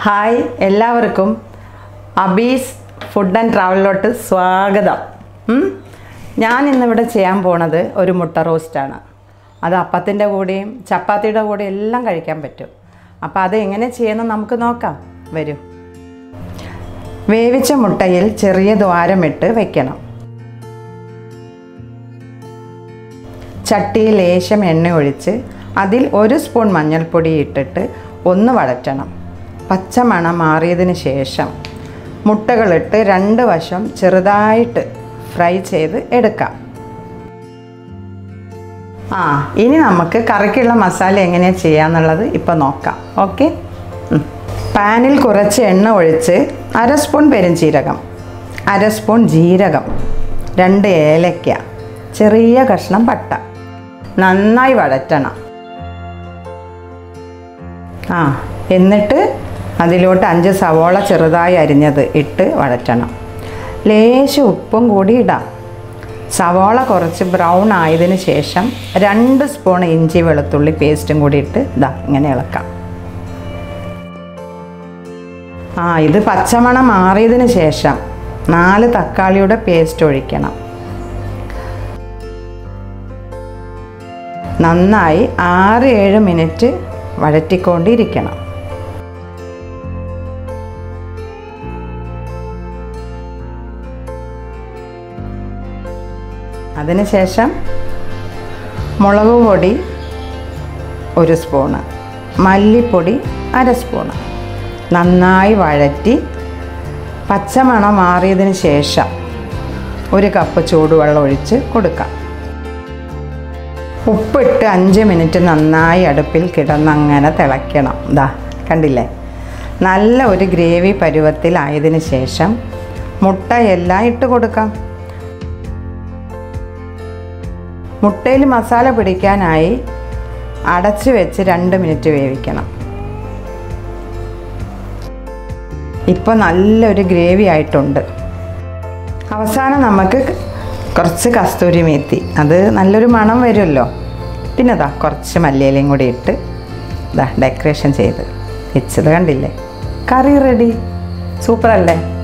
Hi എല്ലാവർക്കും അബീസ് food and ട്രാവലിലോട്ട് സ്വാഗതം ഉം? ഞാൻ ഇന്നിവിടെ ചെയ്യാൻ പോണത് ഒരു മുട്ട റോസ്റ്റാണ് അത് അപ്പത്തിൻ്റെ കൂടെയും ചപ്പാത്തിയുടെ കൂടെയും എല്ലാം കഴിക്കാൻ പറ്റും അപ്പോൾ അത് എങ്ങനെ ചെയ്യുന്നത് നമുക്ക് നോക്കാം വരൂ വേവിച്ച മുട്ടയിൽ ചെറിയ ദ്വാരമിട്ട് വെക്കണം ചട്ടിയിൽ ലേശം എണ്ണ ഒഴിച്ച് അതിൽ ഒരു സ്പൂൺ മഞ്ഞൾപ്പൊടി ഇട്ടിട്ട് ഒന്ന് വഴറ്റണം പച്ചമണം മാറിയതിന് ശേഷം മുട്ടകളിട്ട് രണ്ട് വശം ചെറുതായിട്ട് ഫ്രൈ ചെയ്ത് എടുക്കാം ആ ഇനി നമുക്ക് കറിക്കുള്ള മസാല എങ്ങനെയാണ് ചെയ്യാന്നുള്ളത് ഇപ്പോൾ നോക്കാം ഓക്കെ പാനിൽ കുറച്ച് എണ്ണ ഒഴിച്ച് അര സ്പൂൺ പെരുംജീരകം അര സ്പൂൺ ജീരകം രണ്ട് ഏലയ്ക്ക ചെറിയ കഷ്ണം പട്ട നന്നായി വഴറ്റണം ആ എന്നിട്ട് അതിലോട്ട് അഞ്ച് സവോള ചെറുതായി അരിഞ്ഞത് ഇട്ട് വഴറ്റണം ലേശം ഉപ്പും കൂടി ഇടാം സവോള കുറച്ച് ബ്രൗൺ ആയതിന് ശേഷം രണ്ട് സ്പൂൺ ഇഞ്ചി വെളുത്തുള്ളി പേസ്റ്റും കൂടി ഇട്ട് ഇതാ ഇങ്ങനെ ഇളക്കാം ആ ഇത് പച്ചമണം മാറിയതിന് ശേഷം നാല് തക്കാളിയുടെ പേസ്റ്റ് ഒഴിക്കണം നന്നായി ആറ് ഏഴ് മിനിറ്റ് വഴറ്റിക്കൊണ്ടിരിക്കണം അതിനുശേഷം മുളക് പൊടി ഒരു സ്പൂണ് മല്ലിപ്പൊടി അര സ്പൂണ് നന്നായി വഴറ്റി പച്ചമണം മാറിയതിന് ശേഷം ഒരു കപ്പ് ചൂടുവെള്ളം ഒഴിച്ച് കൊടുക്കാം ഉപ്പിട്ട് അഞ്ച് മിനിറ്റ് നന്നായി അടുപ്പിൽ കിടന്നങ്ങനെ തിളയ്ക്കണം ഇതാ കണ്ടില്ലേ നല്ല ഒരു ഗ്രേവി പരുവത്തിലായതിനു ശേഷം മുട്ട എല്ലാം ഇട്ട് കൊടുക്കാം മുട്ടയിൽ മസാല പിടിക്കാനായി അടച്ചു വെച്ച് രണ്ട് മിനിറ്റ് വേവിക്കണം ഇപ്പോൾ നല്ലൊരു ഗ്രേവി ആയിട്ടുണ്ട് അവസാനം നമുക്ക് കുറച്ച് കസ്തൂരി മേത്തി അത് നല്ലൊരു മണം വരുമല്ലോ പിന്നെ ഇതാ കുറച്ച് മല്ലിയിലയും കൂടി ഇട്ട് ഇതാ ഡെക്കറേഷൻ ചെയ്ത് വെച്ചത് കണ്ടില്ലേ കറി റെഡി സൂപ്പറല്ലേ